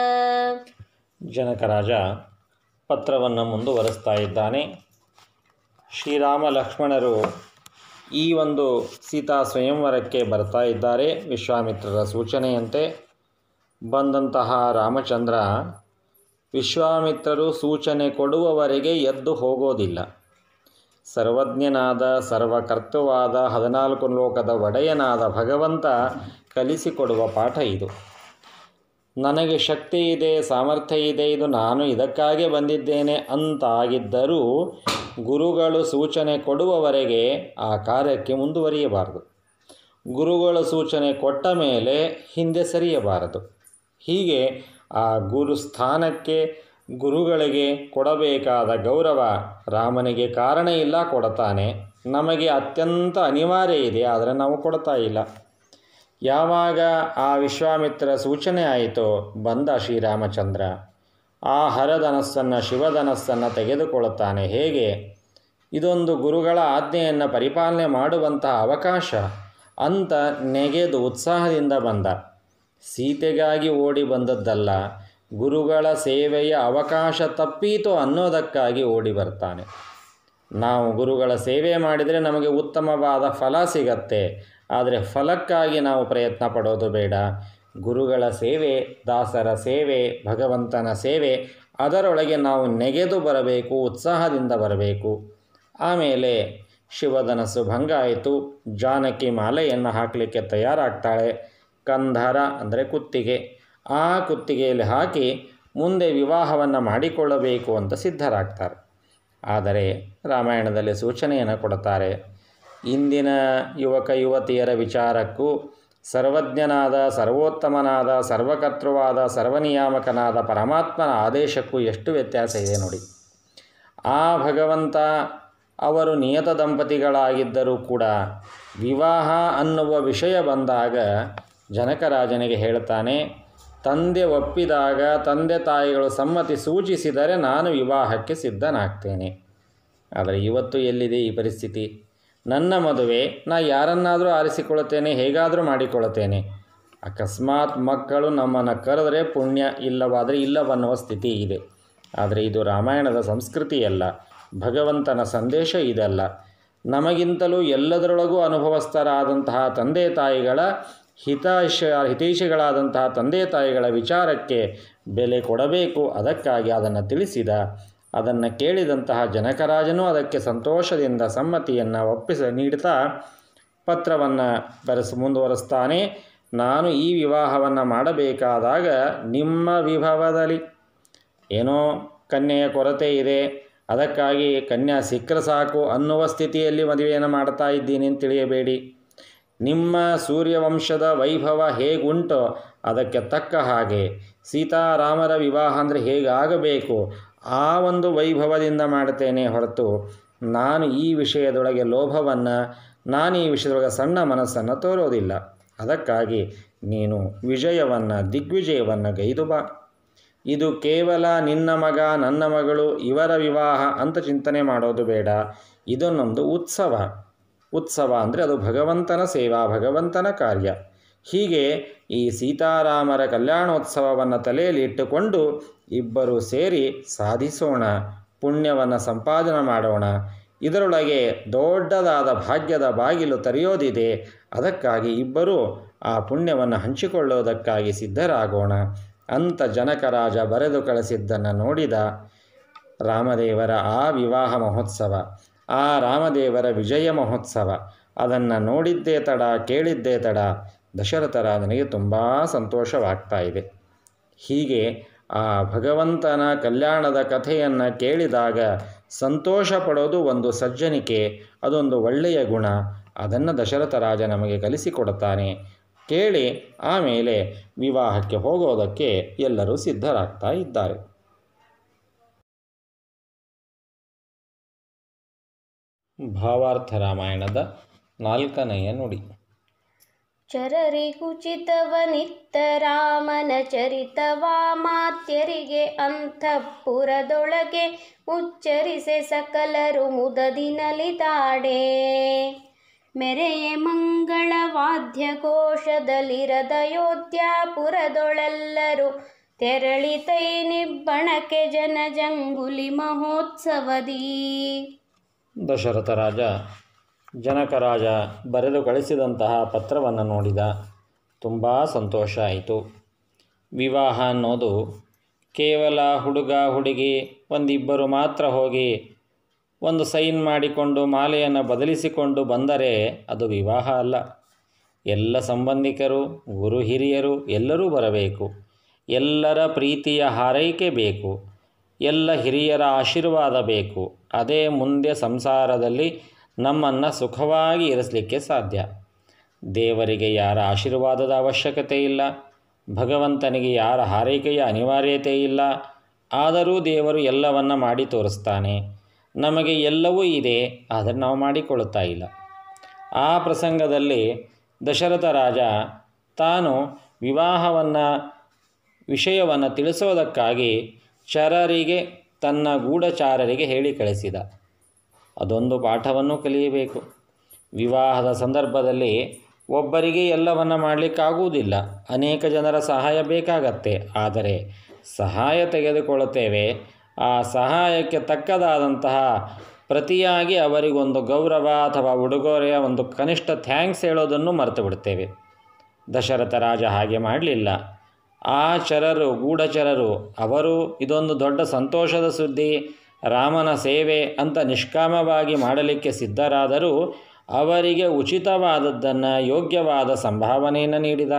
ಜನಕರಾಜ ಪತ್ರವನ್ನು ಮುಂದುವರೆಸ್ತಾ ಇದ್ದಾನೆ ಶ್ರೀರಾಮ ಲಕ್ಷ್ಮಣರು ಈ ಒಂದು ಸೀತಾ ಸ್ವಯಂವರಕ್ಕೆ ಬರ್ತಾ ಇದ್ದಾರೆ ವಿಶ್ವಾಮಿತ್ರರ ಸೂಚನೆಯಂತೆ ಬಂದಂತಹ ರಾಮಚಂದ್ರ ವಿಶ್ವಾಮಿತ್ರರು ಸೂಚನೆ ಕೊಡುವವರೆಗೆ ಎದ್ದು ಹೋಗೋದಿಲ್ಲ ಸರ್ವಜ್ಞನಾದ ಸರ್ವಕರ್ತವಾದ ಹದಿನಾಲ್ಕು ಲೋಕದ ಒಡೆಯನಾದ ಭಗವಂತ ಕಲಿಸಿಕೊಡುವ ಪಾಠ ಇದು ನನಗೆ ಶಕ್ತಿ ಇದೆ ಸಾಮರ್ಥ್ಯ ಇದೆ ಇದು ನಾನು ಇದಕ್ಕಾಗೇ ಬಂದಿದ್ದೇನೆ ಅಂತಾಗಿದ್ದರೂ ಗುರುಗಳು ಸೂಚನೆ ಕೊಡುವವರೆಗೆ ಆ ಕಾರ್ಯಕ್ಕೆ ಮುಂದುವರಿಯಬಾರದು ಗುರುಗಳು ಸೂಚನೆ ಕೊಟ್ಟ ಮೇಲೆ ಹಿಂದೆ ಸರಿಯಬಾರದು ಹೀಗೆ ಆ ಗುರು ಸ್ಥಾನಕ್ಕೆ ಗುರುಗಳಿಗೆ ಕೊಡಬೇಕಾದ ಗೌರವ ರಾಮನಿಗೆ ಕಾರಣ ಇಲ್ಲ ಕೊಡ್ತಾನೆ ನಮಗೆ ಅತ್ಯಂತ ಅನಿವಾರ್ಯ ಇದೆ ಆದರೆ ನಾವು ಕೊಡ್ತಾ ಇಲ್ಲ ಯಾವಾಗ ಆ ವಿಶ್ವಾಮಿತ್ರ ಸೂಚನೆ ಆಯಿತೋ ಬಂದ ಶ್ರೀರಾಮಚಂದ್ರ ಆ ಹರಧನಸ್ಸನ್ನು ಶಿವಧನಸ್ಸನ್ನು ತೆಗೆದುಕೊಳ್ಳುತ್ತಾನೆ ಹೇಗೆ ಇದೊಂದು ಗುರುಗಳ ಆಜ್ಞೆಯನ್ನು ಪರಿಪಾಲನೆ ಮಾಡುವಂತಹ ಅವಕಾಶ ಅಂತ ನೆಗೆದು ಉತ್ಸಾಹದಿಂದ ಬಂದ ಸೀತೆಗಾಗಿ ಓಡಿ ಬಂದದ್ದಲ್ಲ ಗುರುಗಳ ಸೇವೆಯ ಅವಕಾಶ ತಪ್ಪೀತು ಅನ್ನೋದಕ್ಕಾಗಿ ಓಡಿ ಬರ್ತಾನೆ ನಾವು ಗುರುಗಳ ಸೇವೆ ಮಾಡಿದರೆ ನಮಗೆ ಉತ್ತಮವಾದ ಫಲ ಸಿಗತ್ತೆ ಆದರೆ ಫಲಕ್ಕಾಗಿ ನಾವು ಪ್ರಯತ್ನ ಪಡೋದು ಬೇಡ ಗುರುಗಳ ಸೇವೆ ದಾಸರ ಸೇವೆ ಭಗವಂತನ ಸೇವೆ ಅದರೊಳಗೆ ನಾವು ನೆಗೆದು ಬರಬೇಕು ಉತ್ಸಾಹದಿಂದ ಬರಬೇಕು ಆಮೇಲೆ ಶಿವಧನಸ್ಸು ಭಂಗ ಆಯಿತು ಜಾನಕಿ ಮಾಲೆಯನ್ನು ಹಾಕಲಿಕ್ಕೆ ತಯಾರಾಗ್ತಾಳೆ ಕಂಧರ ಅಂದರೆ ಕುತ್ತಿಗೆ ಆ ಕುತ್ತಿಗೆಯಲ್ಲಿ ಹಾಕಿ ಮುಂದೆ ವಿವಾಹವನ್ನು ಮಾಡಿಕೊಳ್ಳಬೇಕು ಅಂತ ಸಿದ್ಧರಾಗ್ತಾರೆ ಆದರೆ ರಾಮಾಯಣದಲ್ಲಿ ಸೂಚನೆಯನ್ನು ಕೊಡುತ್ತಾರೆ ಇಂದಿನ ಯುವಕ ಯುವತಿಯರ ವಿಚಾರಕ್ಕೂ ಸರ್ವಜ್ಞನಾದ ಸರ್ವೋತ್ತಮನಾದ ಸರ್ವಕರ್ತೃವಾದ ಸರ್ವನಿಯಾಮಕನಾದ ಪರಮಾತ್ಮನ ಆದೇಶಕ್ಕೂ ಎಷ್ಟು ವ್ಯತ್ಯಾಸ ಇದೆ ನೋಡಿ ಆ ಭಗವಂತ ಅವರು ನಿಯತ ದಂಪತಿಗಳಾಗಿದ್ದರೂ ಕೂಡ ವಿವಾಹ ಅನ್ನುವ ವಿಷಯ ಬಂದಾಗ ಜನಕರಾಜನಿಗೆ ಹೇಳ್ತಾನೆ ತಂದೆ ಒಪ್ಪಿದಾಗ ತಂದೆ ತಾಯಿಗಳು ಸಮ್ಮತಿ ಸೂಚಿಸಿದರೆ ನಾನು ವಿವಾಹಕ್ಕೆ ಸಿದ್ಧನಾಗ್ತೇನೆ ಆದರೆ ಇವತ್ತು ಎಲ್ಲಿದೆ ಈ ಪರಿಸ್ಥಿತಿ ನನ್ನ ಮದುವೆ ನಾ ಯಾರನ್ನಾದರೂ ಆರಿಸಿಕೊಳ್ಳುತ್ತೇನೆ ಹೇಗಾದರೂ ಮಾಡಿಕೊಳ್ಳುತ್ತೇನೆ ಅಕಸ್ಮಾತ್ ಮಕ್ಕಳು ನಮ್ಮನ್ನು ಕರೆದರೆ ಪುಣ್ಯ ಇಲ್ಲವಾದರೆ ಇಲ್ಲವನ್ನುವ ಸ್ಥಿತಿ ಇದೆ ಆದರೆ ಇದು ರಾಮಾಯಣದ ಸಂಸ್ಕೃತಿಯಲ್ಲ ಭಗವಂತನ ಸಂದೇಶ ಇದಲ್ಲ ನಮಗಿಂತಲೂ ಎಲ್ಲದರೊಳಗೂ ಅನುಭವಸ್ಥರಾದಂತಹ ತಂದೆ ತಾಯಿಗಳ ಹಿತಾಶ ಹಿತೈಷಿಗಳಾದಂತಹ ತಂದೆ ತಾಯಿಗಳ ವಿಚಾರಕ್ಕೆ ಬೆಲೆ ಕೊಡಬೇಕು ಅದಕ್ಕಾಗಿ ಅದನ್ನು ತಿಳಿಸಿದ ಅದನ್ನು ಕೇಳಿದಂತಹ ಜನಕರಾಜನೂ ಅದಕ್ಕೆ ಸಂತೋಷದಿಂದ ಸಮ್ಮತಿಯನ್ನು ಒಪ್ಪಿಸ ನೀಡ್ತಾ ಪತ್ರವನ್ನು ಬರೆಸಿ ಮುಂದುವರೆಸ್ತಾನೆ ನಾನು ಈ ವಿವಾಹವನ್ನು ಮಾಡಬೇಕಾದಾಗ ನಿಮ್ಮ ವಿಭವದಲ್ಲಿ ಏನೋ ಕನ್ಯೆಯ ಕೊರತೆ ಇದೆ ಅದಕ್ಕಾಗಿ ಕನ್ಯಾ ಸಿಕ್ಕರೆ ಸಾಕು ಅನ್ನುವ ಸ್ಥಿತಿಯಲ್ಲಿ ಮದುವೆಯನ್ನು ಮಾಡ್ತಾ ಇದ್ದೀನಿ ಅಂತ ತಿಳಿಯಬೇಡಿ ನಿಮ್ಮ ಸೂರ್ಯವಂಶದ ವೈಭವ ಹೇಗುಂಟೋ ಅದಕ್ಕೆ ತಕ್ಕ ಹಾಗೆ ಸೀತಾರಾಮರ ವಿವಾಹ ಅಂದರೆ ಹೇಗಾಗಬೇಕು ಆ ಒಂದು ವೈಭವದಿಂದ ಮಾಡ್ತೇನೆ ಹೊರತು ನಾನು ಈ ವಿಷಯದೊಳಗೆ ಲೋಭವನ್ನು ನಾನು ಈ ವಿಷಯದೊಳಗೆ ಸಣ್ಣ ಮನಸ್ಸನ್ನು ತೋರೋದಿಲ್ಲ ಅದಕ್ಕಾಗಿ ನೀನು ವಿಜಯವನ್ನು ದಿಗ್ವಿಜಯವನ್ನು ಗೈದು ಬಾ ಇದು ಕೇವಲ ನಿನ್ನ ಮಗ ನನ್ನ ಮಗಳು ಇವರ ವಿವಾಹ ಅಂತ ಚಿಂತನೆ ಮಾಡೋದು ಬೇಡ ಇದನ್ನೊಂದು ಉತ್ಸವ ಉತ್ಸವ ಅಂದರೆ ಅದು ಭಗವಂತನ ಸೇವಾ ಭಗವಂತನ ಕಾರ್ಯ ಹೀಗೆ ಈ ಸೀತಾರಾಮರ ಕಲ್ಯಾಣೋತ್ಸವವನ್ನು ತಲೆಯಲ್ಲಿ ಇಟ್ಟುಕೊಂಡು ಇಬ್ಬರು ಸೇರಿ ಸಾಧಿಸೋಣ ಪುಣ್ಯವನ್ನು ಸಂಪಾದನೆ ಮಾಡೋಣ ಇದರೊಳಗೆ ದೊಡ್ಡದಾದ ಭಾಗ್ಯದ ಬಾಗಿಲು ತೆರೆಯೋದಿದೆ ಅದಕ್ಕಾಗಿ ಇಬ್ಬರೂ ಆ ಪುಣ್ಯವನ್ನು ಹಂಚಿಕೊಳ್ಳೋದಕ್ಕಾಗಿ ಸಿದ್ಧರಾಗೋಣ ಅಂತ ಜನಕರಾಜ ಬರೆದು ಕಳಿಸಿದ್ದನ್ನು ನೋಡಿದ ರಾಮದೇವರ ಆ ವಿವಾಹ ಮಹೋತ್ಸವ ಆ ರಾಮದೇವರ ವಿಜಯ ಮಹೋತ್ಸವ ಅದನ್ನು ನೋಡಿದ್ದೇ ತಡ ಕೇಳಿದ್ದೇ ತಡ ದಶರಥ ರಾಜನಿಗೆ ತುಂಬ ಸಂತೋಷವಾಗ್ತಾ ಇದೆ ಹೀಗೆ ಆ ಭಗವಂತನ ಕಲ್ಯಾಣದ ಕಥೆಯನ್ನು ಕೇಳಿದಾಗ ಸಂತೋಷ ಪಡೋದು ಒಂದು ಸಜ್ಜನಿಕೆ ಅದೊಂದು ಒಳ್ಳೆಯ ಗುಣ ಅದನ್ನು ದಶರಥ ರಾಜ ನಮಗೆ ಕಲಿಸಿಕೊಡುತ್ತಾನೆ ಕೇಳಿ ಆಮೇಲೆ ವಿವಾಹಕ್ಕೆ ಹೋಗೋದಕ್ಕೆ ಎಲ್ಲರೂ ಸಿದ್ಧರಾಗ್ತಾ ಇದ್ದಾರೆ ಭಾವಾರ್ಥ ರಾಮಾಯಣದ ನಾಲ್ಕನೆಯ ನುಡಿ ಚರರಿಗುಚಿತವನಿತ್ತ ರಾಮನ ಚರಿತವಾ ಮಾತ್ಯರಿಗೆ ಅಂತಃಪುರದೊಳಗೆ ಉಚ್ಚರಿಸೆ ಸಕಲರು ಮುದದಿನಲಿದಾಡೆ ಮೆರೆಯೆ ಮಂಗಳ ವಾದ್ಯ ಘೋಷದಲ್ಲಿರದಯೋಧ್ಯಾಪುರದೊಳೆಲ್ಲರೂ ತೆರಳಿತೈ ನಿಬ್ಬಣಕ್ಕೆ ಜನಜಂಗುಲಿ ಮಹೋತ್ಸವದೀ ದಶರಥ ರಾಜ ಜನಕರಾಜ ಬರೆದು ಕಳಿಸಿದಂತಹ ಪತ್ರವನ್ನು ನೋಡಿದ ತುಂಬ ಸಂತೋಷ ಆಯಿತು ವಿವಾಹ ಅನ್ನೋದು ಕೇವಲ ಹುಡುಗ ಹುಡುಗಿ ಒಂದಿಬ್ಬರು ಮಾತ್ರ ಹೋಗಿ ಒಂದು ಸೈನ್ ಮಾಡಿಕೊಂಡು ಮಾಲೆಯನ್ನು ಬದಲಿಸಿಕೊಂಡು ಬಂದರೆ ಅದು ವಿವಾಹ ಅಲ್ಲ ಎಲ್ಲ ಸಂಬಂಧಿಕರು ಗುರು ಹಿರಿಯರು ಎಲ್ಲರೂ ಬರಬೇಕು ಎಲ್ಲರ ಪ್ರೀತಿಯ ಹಾರೈಕೆ ಬೇಕು ಎಲ್ಲ ಹಿರಿಯರ ಆಶೀರ್ವಾದ ಬೇಕು ಅದೇ ಮುಂದೆ ಸಂಸಾರದಲ್ಲಿ ನಮ್ಮನ್ನು ಸುಖವಾಗಿ ಇರಿಸಲಿಕ್ಕೆ ಸಾಧ್ಯ ದೇವರಿಗೆ ಯಾರ ಆಶೀರ್ವಾದದ ಅವಶ್ಯಕತೆ ಇಲ್ಲ ಭಗವಂತನಿಗೆ ಯಾರ ಹಾರೈಕೆಯ ಅನಿವಾರ್ಯತೆ ಇಲ್ಲ ಆದರೂ ದೇವರು ಎಲ್ಲವನ್ನ ಮಾಡಿ ತೋರಿಸ್ತಾನೆ ನಮಗೆ ಎಲ್ಲವೂ ಇದೆ ಆದರೆ ನಾವು ಮಾಡಿಕೊಳ್ಳುತ್ತಾ ಇಲ್ಲ ಆ ಪ್ರಸಂಗದಲ್ಲಿ ದಶರಥ ರಾಜ ತಾನು ವಿವಾಹವನ್ನು ವಿಷಯವನ್ನು ತಿಳಿಸೋದಕ್ಕಾಗಿ ಚರರಿಗೆ ತನ್ನ ಗೂಢಚಾರರಿಗೆ ಹೇಳಿ ಕಳಿಸಿದ ಅದೊಂದು ಪಾಠವನ್ನು ಕಲಿಯಬೇಕು ವಿವಾಹದ ಸಂದರ್ಭದಲ್ಲಿ ಒಬ್ಬರಿಗೆ ಎಲ್ಲವನ್ನು ಮಾಡಲಿಕ್ಕಾಗುವುದಿಲ್ಲ ಅನೇಕ ಜನರ ಸಹಾಯ ಬೇಕಾಗತ್ತೆ ಆದರೆ ಸಹಾಯ ತೆಗೆದುಕೊಳ್ಳುತ್ತೇವೆ ಆ ಸಹಾಯಕ್ಕೆ ತಕ್ಕದಾದಂತಹ ಪ್ರತಿಯಾಗಿ ಅವರಿಗೊಂದು ಗೌರವ ಅಥವಾ ಉಡುಗೊರೆಯ ಒಂದು ಕನಿಷ್ಠ ಥ್ಯಾಂಕ್ಸ್ ಹೇಳೋದನ್ನು ಮರೆತು ಬಿಡ್ತೇವೆ ದಶರಥ ರಾಜ ಹಾಗೆ ಮಾಡಲಿಲ್ಲ ಆ ಚರರು ಗೂಢಚರರು ಅವರು ಇದೊಂದು ದೊಡ್ಡ ಸಂತೋಷದ ಸುದ್ದಿ ರಾಮನ ಸೇವೆ ಅಂತ ನಿಷ್ಕಾಮವಾಗಿ ಮಾಡಲಿಕ್ಕೆ ಸಿದ್ಧರಾದರೂ ಅವರಿಗೆ ಉಚಿತವಾದದ್ದನ್ನು ಯೋಗ್ಯವಾದ ಸಂಭಾವನೆಯನ್ನು ನೀಡಿದ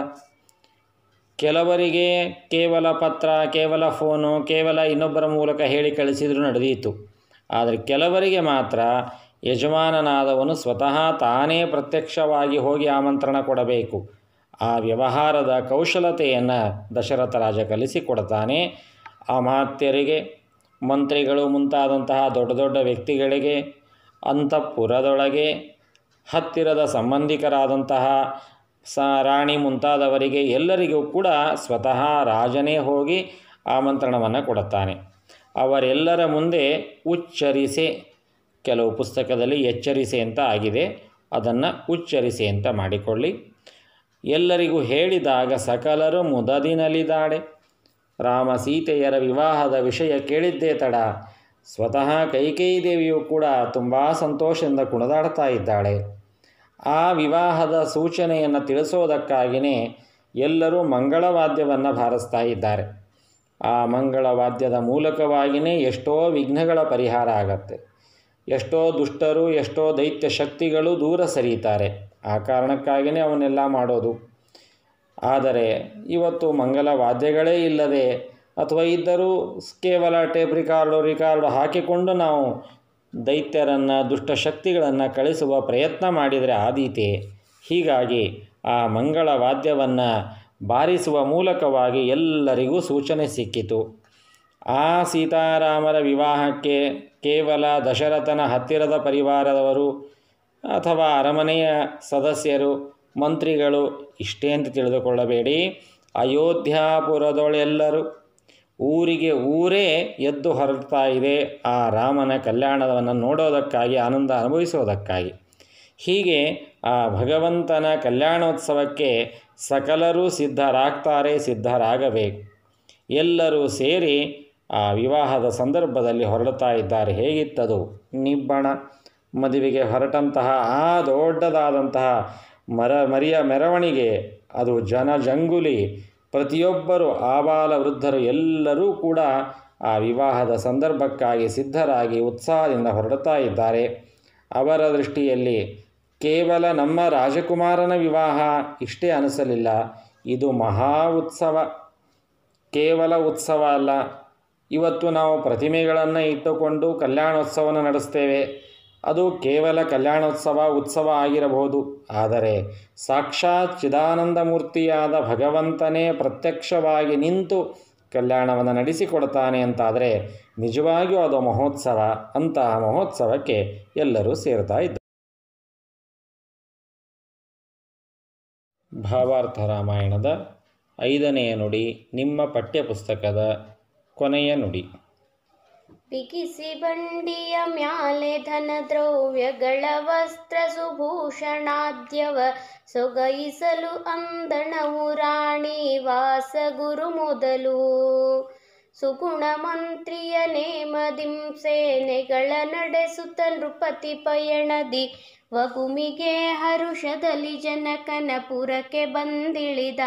ಕೆಲವರಿಗೆ ಕೇವಲ ಪತ್ರ ಕೇವಲ ಫೋನು ಕೇವಲ ಇನ್ನೊಬ್ಬರ ಮೂಲಕ ಹೇಳಿ ಕಳಿಸಿದರೂ ನಡೆದೀತು ಆದರೆ ಕೆಲವರಿಗೆ ಮಾತ್ರ ಯಜಮಾನನಾದವನು ಸ್ವತಃ ತಾನೇ ಪ್ರತ್ಯಕ್ಷವಾಗಿ ಹೋಗಿ ಆಮಂತ್ರಣ ಕೊಡಬೇಕು ಆ ವ್ಯವಹಾರದ ಕೌಶಲತೆಯನ್ನು ದಶರಥ ರಾಜ ಕಲಿಸಿಕೊಡ್ತಾನೆ ಅಮಾತ್ಯರಿಗೆ ಮಂತ್ರಿಗಳು ಮುಂತಾದಂತಹ ದೊಡ್ಡ ದೊಡ್ಡ ವ್ಯಕ್ತಿಗಳಿಗೆ ಅಂತಃಪುರದೊಳಗೆ ಹತ್ತಿರದ ಸಂಬಂಧಿಕರಾದಂತಹ ಸ ರಾಣಿ ಮುಂತಾದವರಿಗೆ ಎಲ್ಲರಿಗೂ ಕೂಡ ಸ್ವತಃ ರಾಜನೇ ಹೋಗಿ ಆಮಂತ್ರಣವನ್ನು ಕೊಡುತ್ತಾನೆ ಅವರೆಲ್ಲರ ಮುಂದೆ ಉಚ್ಚರಿಸೆ ಕೆಲವು ಪುಸ್ತಕದಲ್ಲಿ ಎಚ್ಚರಿಸೆ ಅಂತ ಆಗಿದೆ ಅದನ್ನು ಉಚ್ಚರಿಸೆ ಅಂತ ಮಾಡಿಕೊಳ್ಳಿ ಎಲ್ಲರಿಗೂ ಹೇಳಿದಾಗ ಸಕಲರು ಮುದದಿನಲಿದಾಡೆ ರಾಮ ಸೀತೆಯರ ವಿವಾಹದ ವಿಷಯ ಕೇಳಿದ್ದೇ ತಡ ಸ್ವತಃ ಕೈಕೇಯಿ ದೇವಿಯು ಕೂಡ ತುಂಬ ಸಂತೋಷದಿಂದ ಕುಣಿದಾಡ್ತಾ ಇದ್ದಾಳೆ ಆ ವಿವಾಹದ ಸೂಚನೆಯನ್ನು ತಿಳಿಸೋದಕ್ಕಾಗಿಯೇ ಎಲ್ಲರೂ ಮಂಗಳವಾದ್ಯವನ್ನು ಬಾರಿಸ್ತಾ ಇದ್ದಾರೆ ಆ ಮಂಗಳವಾದ್ಯದ ಮೂಲಕವಾಗಿಯೇ ಎಷ್ಟೋ ವಿಘ್ನಗಳ ಪರಿಹಾರ ಆಗತ್ತೆ ಎಷ್ಟೋ ದುಷ್ಟರು ಎಷ್ಟೋ ದೈತ್ಯ ಶಕ್ತಿಗಳು ದೂರ ಸರಿಯುತ್ತಾರೆ ಆ ಕಾರಣಕ್ಕಾಗಿಯೇ ಅವನ್ನೆಲ್ಲ ಮಾಡೋದು ಆದರೆ ಇವತ್ತು ಮಂಗಲ ವಾದ್ಯಗಳೇ ಇಲ್ಲದೆ ಅಥವಾ ಇದ್ದರೂ ಕೇವಲ ಟೇಪ್ ರಿಕಾರ್ಡು ರಿಕಾರ್ಡು ಹಾಕಿಕೊಂಡು ನಾವು ದೈತ್ಯರನ್ನು ದುಷ್ಟಶಕ್ತಿಗಳನ್ನು ಕಳಿಸುವ ಪ್ರಯತ್ನ ಮಾಡಿದರೆ ಆದೀತೆ ಹೀಗಾಗಿ ಆ ಮಂಗಳ ವಾದ್ಯವನ್ನು ಬಾರಿಸುವ ಮೂಲಕವಾಗಿ ಎಲ್ಲರಿಗೂ ಸೂಚನೆ ಸಿಕ್ಕಿತು ಆ ಸೀತಾರಾಮರ ವಿವಾಹಕ್ಕೆ ಕೇವಲ ದಶರಥನ ಹತ್ತಿರದ ಪರಿವಾರದವರು ಅಥವಾ ಅರಮನೆಯ ಸದಸ್ಯರು ಮಂತ್ರಿಗಳು ಇಷ್ಟೇ ಅಂತ ತಿಳಿದುಕೊಳ್ಳಬೇಡಿ ಅಯೋಧ್ಯಾಪುರದೊಳೆಲ್ಲರೂ ಊರಿಗೆ ಊರೇ ಎದ್ದು ಹೊರಡ್ತಾ ಇದೆ ಆ ರಾಮನ ಕಲ್ಯಾಣವನ್ನು ನೋಡೋದಕ್ಕಾಗಿ ಆನಂದ ಅನುಭವಿಸೋದಕ್ಕಾಗಿ ಹೀಗೆ ಆ ಭಗವಂತನ ಕಲ್ಯಾಣೋತ್ಸವಕ್ಕೆ ಸಕಲರೂ ಸಿದ್ಧರಾಗ್ತಾರೆ ಸಿದ್ಧರಾಗಬೇಕು ಎಲ್ಲರೂ ಸೇರಿ ಆ ವಿವಾಹದ ಸಂದರ್ಭದಲ್ಲಿ ಹೊರಡ್ತಾ ಇದ್ದಾರೆ ಹೇಗಿತ್ತದು ನಿಬ್ಬಣ ಮದುವೆಗೆ ಹೊರಟಂತಹ ಆ ದೊಡ್ಡದಾದಂತಹ ಮರ ಮರಿಯ ಮೆರವಣಿಗೆ ಅದು ಜನಜಂಗುಲಿ ಪ್ರತಿಯೊಬ್ಬರು ಆಬಾಲ ವೃದ್ಧರು ಎಲ್ಲರೂ ಕೂಡ ಆ ವಿವಾಹದ ಸಂದರ್ಭಕ್ಕಾಗಿ ಸಿದ್ಧರಾಗಿ ಉತ್ಸಾಹದಿಂದ ಹೊರಡುತ್ತಾ ಇದ್ದಾರೆ ಅವರ ದೃಷ್ಟಿಯಲ್ಲಿ ಕೇವಲ ನಮ್ಮ ರಾಜಕುಮಾರನ ವಿವಾಹ ಇಷ್ಟೇ ಅನಿಸಲಿಲ್ಲ ಇದು ಮಹಾ ಉತ್ಸವ ಕೇವಲ ಉತ್ಸವ ಅಲ್ಲ ಇವತ್ತು ನಾವು ಪ್ರತಿಮೆಗಳನ್ನು ಇಟ್ಟುಕೊಂಡು ಕಲ್ಯಾಣೋತ್ಸವವನ್ನು ನಡೆಸ್ತೇವೆ ಅದು ಕೇವಲ ಕಲ್ಯಾಣೋತ್ಸವ ಉತ್ಸವ ಆಗಿರಬಹುದು ಆದರೆ ಸಾಕ್ಷಾತ್ ಚಿದಾನಂದ ಮೂರ್ತಿಯಾದ ಭಗವಂತನೇ ಪ್ರತ್ಯಕ್ಷವಾಗಿ ನಿಂತು ಕಲ್ಯಾಣವನ್ನು ನಡೆಸಿಕೊಡ್ತಾನೆ ಅಂತಾದರೆ ನಿಜವಾಗಿಯೂ ಅದು ಮಹೋತ್ಸವ ಅಂತಹ ಮಹೋತ್ಸವಕ್ಕೆ ಎಲ್ಲರೂ ಸೇರ್ತಾ ಇದ್ದಾರೆ ಭಾವಾರ್ಥ ರಾಮಾಯಣದ ಐದನೆಯ ನುಡಿ ನಿಮ್ಮ ಪಠ್ಯಪುಸ್ತಕದ ಕೊನೆಯ ನುಡಿ ಬಿಗಿಸಿ ಬಂಡಿಯ ಮ್ಯಾಲೆ ಧನ ದ್ರವ್ಯಗಳ ವಸ್ತ್ರ ಸುಭೂಷಣಾದ್ಯವ ಸೊಗೈಸಲು ಅಂದಣವು ರಾಣಿ ವಾಸ ಗುರು ಮೊದಲು ಸುಗುಣ ಮಂತ್ರಿಯ ನೇಮದಿಂ ಸೇನೆಗಳ ನಡೆಸುತ್ತ ನೃಪತಿ ಪಯಣದಿ ವಗುಮಿಗೆ ಹರುಷದಲ್ಲಿ ಜನಕನ ಪುರಕ್ಕೆ ಬಂದಿಳಿದ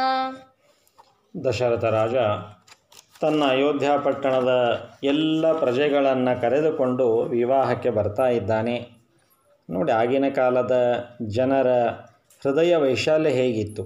ದಶರಥ ರಾಜ ತನ್ನ ಅಯೋಧ್ಯ ಪಟ್ಟಣದ ಎಲ್ಲ ಪ್ರಜೆಗಳನ್ನು ಕರೆದುಕೊಂಡು ವಿವಾಹಕ್ಕೆ ಬರ್ತಾ ಇದ್ದಾನೆ ನೋಡಿ ಆಗಿನ ಕಾಲದ ಜನರ ಹೃದಯ ವೈಶಾಲ್ಯ ಹೇಗಿತ್ತು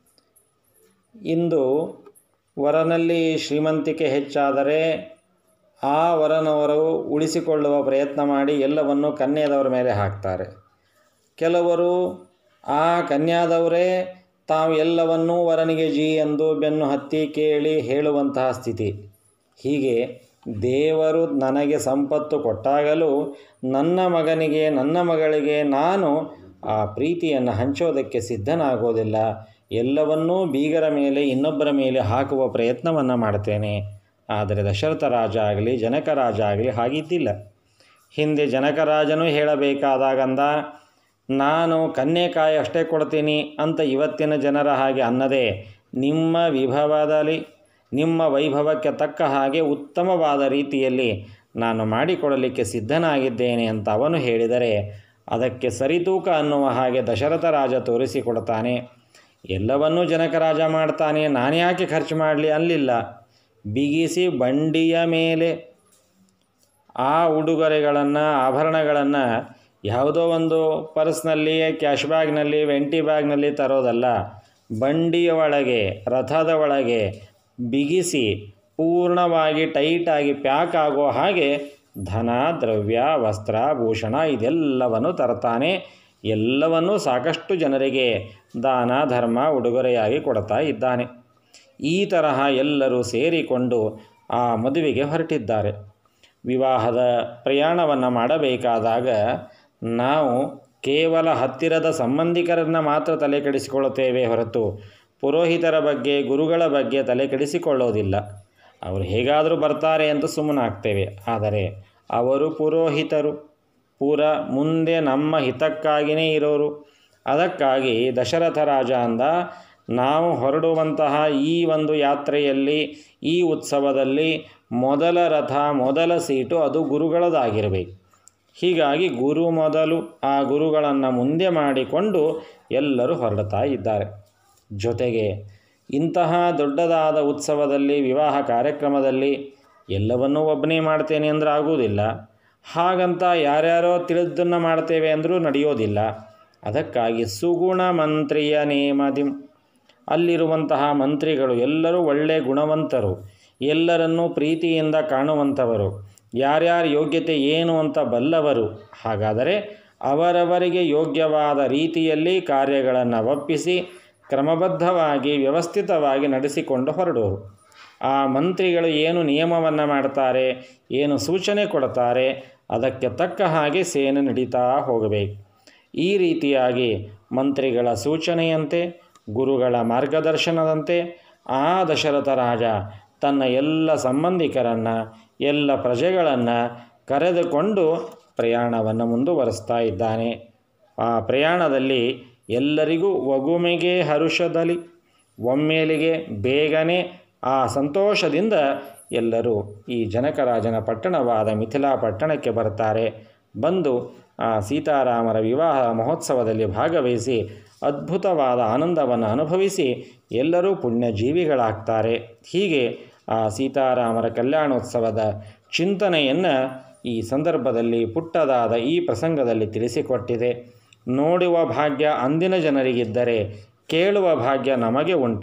ಇಂದು ವರನಲ್ಲಿ ಶ್ರೀಮಂತಿಕೆ ಹೆಚ್ಚಾದರೆ ಆ ವರನವರು ಉಳಿಸಿಕೊಳ್ಳುವ ಪ್ರಯತ್ನ ಮಾಡಿ ಎಲ್ಲವನ್ನು ಕನ್ಯೆಯದವರ ಮೇಲೆ ಹಾಕ್ತಾರೆ ಕೆಲವರು ಆ ಕನ್ಯಾದವರೇ ತಾವು ಎಲ್ಲವನ್ನೂ ವರನಿಗೆ ಜಿ ಎಂದು ಬೆನ್ನು ಹತ್ತಿ ಕೇಳಿ ಹೇಳುವಂತಹ ಸ್ಥಿತಿ ಹೀಗೆ ದೇವರು ನನಗೆ ಸಂಪತ್ತು ಕೊಟ್ಟಾಗಲೂ ನನ್ನ ಮಗನಿಗೆ ನನ್ನ ಮಗಳಿಗೆ ನಾನು ಆ ಪ್ರೀತಿಯನ್ನು ಹಂಚೋದಕ್ಕೆ ಸಿದ್ಧನಾಗೋದಿಲ್ಲ ಎಲ್ಲವನ್ನೂ ಬೀಗರ ಮೇಲೆ ಇನ್ನೊಬ್ಬರ ಮೇಲೆ ಹಾಕುವ ಪ್ರಯತ್ನವನ್ನು ಮಾಡ್ತೇನೆ ಆದರೆ ದಶರಥ ರಾಜ ಆಗಲಿ ಜನಕ ರಾಜ ಆಗಲಿ ಹಾಗಿದ್ದಿಲ್ಲ ಹಿಂದೆ ಜನಕರಾಜನೂ ಹೇಳಬೇಕಾದಾಗಂದ ನಾನು ಕನ್ಯೆಕಾಯಿ ಅಷ್ಟೇ ಕೊಡ್ತೀನಿ ಅಂತ ಇವತ್ತಿನ ಜನರ ಹಾಗೆ ಅನ್ನದೇ ನಿಮ್ಮ ವಿಭವದಲ್ಲಿ ನಿಮ್ಮ ವೈಭವಕ್ಕೆ ತಕ್ಕ ಹಾಗೆ ಉತ್ತಮವಾದ ರೀತಿಯಲ್ಲಿ ನಾನು ಮಾಡಿಕೊಡಲಿಕ್ಕೆ ಸಿದ್ಧನಾಗಿದ್ದೇನೆ ಅಂತ ಅವನು ಹೇಳಿದರೆ ಅದಕ್ಕೆ ಸರಿತೂಕ ಅನ್ನುವ ಹಾಗೆ ದಶರಥ ರಾಜ ತೋರಿಸಿಕೊಡ್ತಾನೆ ಎಲ್ಲವನ್ನೂ ಜನಕರಾಜ ಮಾಡ್ತಾನೆ ನಾನ್ಯಾಕೆ ಖರ್ಚು ಮಾಡಲಿ ಅಲ್ಲಿಲ್ಲ ಬಿಗಿಸಿ ಬಂಡಿಯ ಮೇಲೆ ಆ ಉಡುಗೊರೆಗಳನ್ನು ಆಭರಣಗಳನ್ನು ಯಾವುದೋ ಒಂದು ಪರ್ಸ್ನಲ್ಲಿ ಕ್ಯಾಶ್ ಬ್ಯಾಗ್ನಲ್ಲಿ ವೆಂಟಿ ಬ್ಯಾಗ್ನಲ್ಲಿ ತರೋದಲ್ಲ ಬಂಡಿಯ ಒಳಗೆ ರಥದ ಒಳಗೆ ಬಿಗಿಸಿ ಪೂರ್ಣವಾಗಿ ಟೈಟಾಗಿ ಪ್ಯಾಕ್ ಆಗೋ ಹಾಗೆ ಧನ ದ್ರವ್ಯ ವಸ್ತ್ರ ಭೂಷಣ ಇದೆಲ್ಲವನ್ನು ತರ್ತಾನೆ ಎಲ್ಲವನ್ನೂ ಸಾಕಷ್ಟು ಜನರಿಗೆ ದಾನ ಧರ್ಮ ಉಡುಗೊರೆಯಾಗಿ ಕೊಡ್ತಾ ಇದ್ದಾನೆ ಈ ತರಹ ಎಲ್ಲರೂ ಸೇರಿಕೊಂಡು ಆ ಮದುವೆಗೆ ಹೊರಟಿದ್ದಾರೆ ವಿವಾಹದ ಪ್ರಯಾಣವನ್ನು ಮಾಡಬೇಕಾದಾಗ ನಾವು ಕೇವಲ ಹತ್ತಿರದ ಸಂಬಂಧಿಕರನ್ನು ಮಾತ್ರ ತಲೆ ಕೆಡಿಸಿಕೊಳ್ಳುತ್ತೇವೆ ಹೊರತು ಪುರೋಹಿತರ ಬಗ್ಗೆ ಗುರುಗಳ ಬಗ್ಗೆ ತಲೆ ಕೆಡಿಸಿಕೊಳ್ಳೋದಿಲ್ಲ ಅವರು ಹೇಗಾದರೂ ಬರ್ತಾರೆ ಅಂತ ಸುಮ್ಮನಾಗ್ತೇವೆ ಆದರೆ ಅವರು ಪುರೋಹಿತರು ಪೂರ ಮುಂದೆ ನಮ್ಮ ಹಿತಕ್ಕಾಗಿಯೇ ಇರೋರು ಅದಕ್ಕಾಗಿ ದಶರಥ ರಾಜ ಅಂದ ನಾವು ಹೊರಡುವಂತಹ ಈ ಒಂದು ಯಾತ್ರೆಯಲ್ಲಿ ಈ ಉತ್ಸವದಲ್ಲಿ ಮೊದಲ ರಥ ಮೊದಲ ಸೀಟು ಅದು ಗುರುಗಳದಾಗಿರಬೇಕು ಹೀಗಾಗಿ ಗುರು ಮೊದಲು ಆ ಗುರುಗಳನ್ನು ಮುಂದೆ ಮಾಡಿಕೊಂಡು ಎಲ್ಲರೂ ಹೊರಡ್ತಾ ಇದ್ದಾರೆ ಜೊತೆಗೆ ಇಂತಹ ದೊಡ್ಡದಾದ ಉತ್ಸವದಲ್ಲಿ ವಿವಾಹ ಕಾರ್ಯಕ್ರಮದಲ್ಲಿ ಎಲ್ಲವನ್ನೂ ಒಬ್ಬನೇ ಮಾಡ್ತೇನೆ ಅಂದ್ರೆ ಆಗುವುದಿಲ್ಲ ಹಾಗಂತ ಯಾರ್ಯಾರೋ ತಿಳಿದನ್ನು ಮಾಡ್ತೇವೆ ಅಂದರೂ ನಡೆಯೋದಿಲ್ಲ ಅದಕ್ಕಾಗಿ ಸುಗುಣ ಮಂತ್ರಿಯ ನೇಮದಿ ಅಲ್ಲಿರುವಂತಹ ಮಂತ್ರಿಗಳು ಎಲ್ಲರೂ ಒಳ್ಳೆಯ ಗುಣವಂತರು ಎಲ್ಲರನ್ನೂ ಪ್ರೀತಿಯಿಂದ ಕಾಣುವಂಥವರು ಯಾರ್ಯಾರ ಯೋಗ್ಯತೆ ಏನು ಅಂತ ಬಲ್ಲವರು ಹಾಗಾದರೆ ಅವರವರಿಗೆ ಯೋಗ್ಯವಾದ ರೀತಿಯಲ್ಲಿ ಕಾರ್ಯಗಳನ್ನು ಒಪ್ಪಿಸಿ ಕ್ರಮಬದ್ಧವಾಗಿ ವ್ಯವಸ್ಥಿತವಾಗಿ ನಡೆಸಿಕೊಂಡು ಹೊರಡೋರು ಆ ಮಂತ್ರಿಗಳು ಏನು ನಿಯಮವನ್ನು ಮಾಡ್ತಾರೆ ಏನು ಸೂಚನೆ ಕೊಡ್ತಾರೆ ಅದಕ್ಕೆ ತಕ್ಕ ಹಾಗೆ ಸೇನೆ ನಡೀತಾ ಹೋಗಬೇಕು ಈ ರೀತಿಯಾಗಿ ಮಂತ್ರಿಗಳ ಸೂಚನೆಯಂತೆ ಗುರುಗಳ ಮಾರ್ಗದರ್ಶನದಂತೆ ಆ ದಶರಥ ರಾಜ ತನ್ನ ಎಲ್ಲ ಸಂಬಂಧಿಕರನ್ನು ಎಲ್ಲ ಪ್ರಜೆಗಳನ್ನು ಕರೆದುಕೊಂಡು ಪ್ರಯಾಣವನ್ನು ಮುಂದುವರಿಸ್ತಾ ಇದ್ದಾನೆ ಆ ಪ್ರಯಾಣದಲ್ಲಿ ಎಲ್ಲರಿಗೂ ಒಗುಮೆಗೆ ಹರುಷದಲ್ಲಿ ಒಮ್ಮೆಲಿಗೆ ಬೇಗನೆ ಆ ಸಂತೋಷದಿಂದ ಎಲ್ಲರೂ ಈ ಜನಕರಾಜನ ಪಟ್ಟಣವಾದ ಮಿಥಿಲಾ ಪಟ್ಟಣಕ್ಕೆ ಬರ್ತಾರೆ ಬಂದು ಆ ಸೀತಾರಾಮರ ವಿವಾಹ ಮಹೋತ್ಸವದಲ್ಲಿ ಭಾಗವಹಿಸಿ ಅದ್ಭುತವಾದ ಆನಂದವನ್ನು ಅನುಭವಿಸಿ ಎಲ್ಲರೂ ಪುಣ್ಯ ಜೀವಿಗಳಾಗ್ತಾರೆ ಹೀಗೆ ಆ ಸೀತಾರಾಮರ ಕಲ್ಯಾಣೋತ್ಸವದ ಚಿಂತನೆಯನ್ನು ಈ ಸಂದರ್ಭದಲ್ಲಿ ಪುಟ್ಟದಾದ ಈ ಪ್ರಸಂಗದಲ್ಲಿ ತಿಳಿಸಿಕೊಟ್ಟಿದೆ ನೋಡುವ ಭಾಗ್ಯ ಅಂದಿನ ಜನರಿಗಿದ್ದರೆ ಕೇಳುವ ಭಾಗ್ಯ ನಮಗೆ ಉಂಟು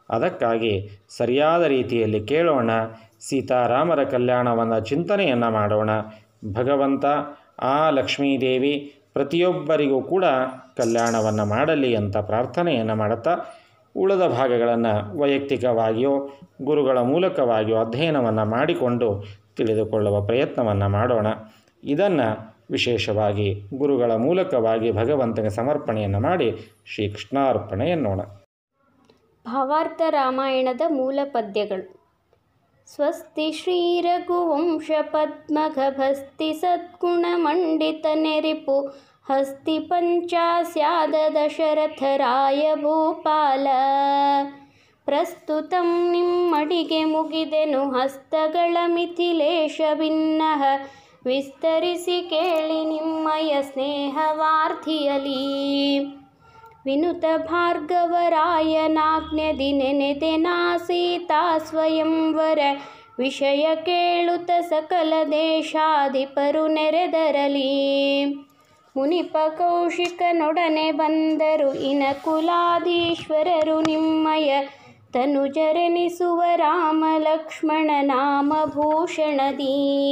ಅದಕ್ಕಾಗಿ ಸರಿಯಾದ ರೀತಿಯಲ್ಲಿ ಕೇಳೋಣ ಸೀತಾರಾಮರ ಕಲ್ಯಾಣವನ್ನು ಚಿಂತನೆಯನ್ನು ಮಾಡೋಣ ಭಗವಂತ ಆ ಲಕ್ಷ್ಮೀದೇವಿ ಪ್ರತಿಯೊಬ್ಬರಿಗೂ ಕೂಡ ಕಲ್ಯಾಣವನ್ನು ಮಾಡಲಿ ಅಂತ ಪ್ರಾರ್ಥನೆಯನ್ನು ಮಾಡುತ್ತಾ ಉಳಿದ ಭಾಗಗಳನ್ನು ವೈಯಕ್ತಿಕವಾಗಿಯೋ ಗುರುಗಳ ಮೂಲಕವಾಗಿಯೋ ಅಧ್ಯಯನವನ್ನು ಮಾಡಿಕೊಂಡು ತಿಳಿದುಕೊಳ್ಳುವ ಪ್ರಯತ್ನವನ್ನು ಮಾಡೋಣ ಇದನ್ನು ವಿಶೇಷವಾಗಿ ಗುರುಗಳ ಮೂಲಕವಾಗಿ ಭಗವಂತನಿಗೆ ಸಮರ್ಪಣೆಯನ್ನು ಮಾಡಿ ಶ್ರೀಕೃಷ್ಣಾರ್ಪಣೆ ಎನ್ನೋಣ ಭಾವಾರ್ಥ ರಾಮಾಯಣದ ಮೂಲ ಪದ್ಯಗಳು ಸ್ವಸ್ತಿ ಶ್ರೀರಘುವಂಶ ಪದ್ಮಘಭಸ್ತಿ ಸದ್ಗುಣಮಂಡಿತ ನೆರಿಪು ಹಸ್ತಿ ಪಂಚಾಸ್ಯಾದ ದಶರಥರಾಯ ಭೂಪಾಲ ಪ್ರಸ್ತುತಂ ನಿಮ್ಮಡಿಗೆ ಮುಗಿದೆನು ಹಸ್ತಗಳ ಮಿಥಿಲೇಶ ಭಿನ್ನಃ ವಿಸ್ತರಿಸಿ ಕೇಳಿ ನಿಮ್ಮಯ ಸ್ನೇಹವಾರ್ಥಿಯಲಿ ವಿನುತ ಭಾರ್ಗವರಾಯನಾಜ್ಞದಿ ನೆನೆದೆನಾ ಸೀತಾ ಸ್ವಯಂವರ ವಿಷಯ ಕೇಳುತ್ತ ಸಕಲ ದೇಶಾಧಿಪರು ನೆರೆದರಲಿ ಮುನಿಪ ಕೌಶಿಕನೊಡನೆ ಬಂದರು ಇನ ಕುಲಾಧೀಶ್ವರರು ನಿಮ್ಮಯ ತನುಜರೆನಿಸುವ ರಾಮ ಲಕ್ಷ್ಮಣ ನಾಮಭೂಷಣದೀ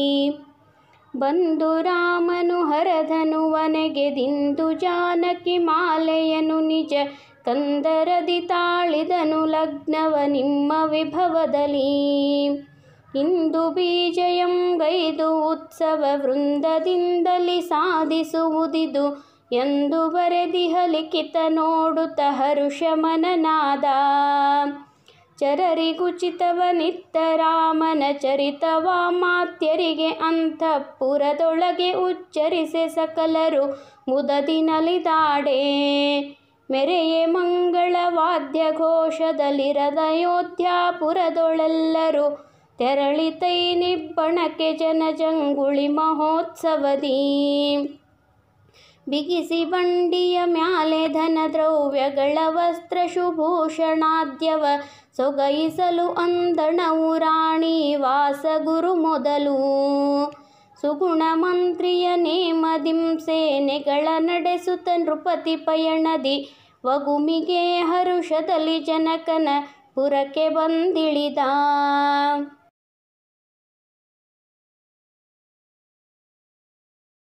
ಬಂದು ರಾಮನು ಹರಧನುವನೆಗೆ ದಿಂದು ಜಾನಕಿ ಮಾಲೆಯನು ನಿಜ ಕಂದರದಿ ತಾಳಿದನು ಲಗ್ನವ ನಿಮ್ಮ ವಿಭವದಲ್ಲಿ ಇಂದು ಬೀಜಯಂ ಗೈದು ಉತ್ಸವ ವೃಂದದಿಂದಲಿ ಸಾಧಿಸುವುದಿದು ಎಂದು ಬರೆದಿಹ ಲಿಖಿತ ನೋಡುತ್ತ ಹರುಷ ಮನನಾದ ಚರರಿಗುಚಿತವನಿತ್ತ ರಾಮನ ಚರಿತವ ಮಾತ್ಯರಿಗೆ ಅಂತಃಪುರದೊಳಗೆ ಉಚ್ಚರಿಸೆ ಸಕಲರು ಮುದದಿ ನಲಿದಾಡೆ ಮೆರೆಯೆ ಮಂಗಳ ವಾದ್ಯ ಘೋಷದಲ್ಲಿರದಯೋಧ್ಯಾಪುರದೊಳೆಲ್ಲರೂ ತೆರಳಿತೈ ನಿಬ್ಬಣಕ್ಕೆ ಜನಜಂಗುಳಿ ಮಹೋತ್ಸವದಿ ಬಿಗಿಸಿ ಬಂಡಿಯ ಮ್ಯಾಲೆ ಧನ ದ್ರವ್ಯಗಳ ವಸ್ತ್ರ ಶುಭೂಷಣಾದ್ಯವ ಸೊಗೈಸಲು ಅಂದಣವು ರಾಣಿ ವಾಸಗುರು ಮೊದಲು ಸುಗುಣ ಮಂತ್ರಿಯ ನೇಮದಿಂ ಸೇನೆಗಳ ನಡೆಸುತ್ತ ನೃಪತಿ ಪಯಣದಿ ವಗುಮಿಗೆ ಹರುಷದಲ್ಲಿ ಜನಕನ ಪುರಕ್ಕೆ ಬಂದಿಳಿದ